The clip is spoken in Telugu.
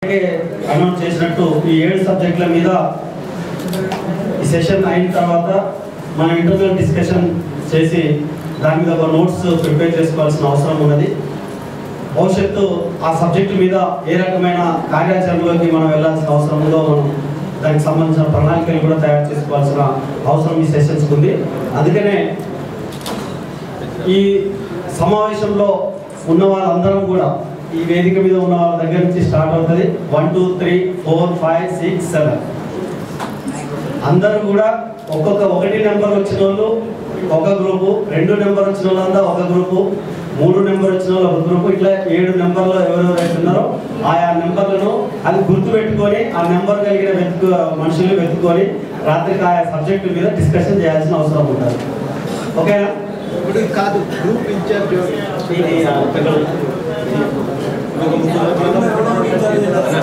అనౌన్స్ చేసినట్టు ఈ ఏడు సబ్జెక్టుల మీద ఈ సెషన్ అయిన తర్వాత మనం ఇంటర్నల్ డిస్కషన్ చేసి దాని మీద ఒక నోట్స్ ప్రిపేర్ చేసుకోవాల్సిన అవసరం ఉన్నది భవిష్యత్తు ఆ సబ్జెక్టు మీద ఏ రకమైన కార్యాచరణలోకి మనం వెళ్ళాల్సిన అవసరం ఉందో మనం దానికి సంబంధించిన ప్రణాళికలు కూడా తయారు చేసుకోవాల్సిన అవసరం ఈ సెషన్స్కి ఉంది అందుకనే ఈ సమావేశంలో ఉన్న వాళ్ళందరం కూడా ఈ వేదిక మీద ఉన్న వాళ్ళ దగ్గర నుంచి స్టార్ట్ అవుతుంది one two three four five six seven అందరూ కూడా ఒక్కొక్క ఒకటి నెంబర్ వచ్చిన వాళ్ళు ఒక గ్రూపు రెండు నెంబర్ వచ్చిన వాళ్ళంతా ఒక గ్రూపు మూడు నెంబర్ వచ్చిన వాళ్ళు ఒక గ్రూపు ఇట్లా ఏడు నెంబర్లో ఎవరెవరైతే ఉన్నారో ఆయా నెంబర్లను అది గుర్తు పెట్టుకొని ఆ నెంబర్ కలిగిన వెతుకు మనుషులు వెతుకొని రాత్రికి ఆయా సబ్జెక్టు మీద డిస్కషన్ చేయాల్సిన అవసరం ఉంటుంది ఓకేనా ఇప్పుడు కాదు గ్రూప్ ఇన్ఛార్జ్ ఇది ఆ, ఒక-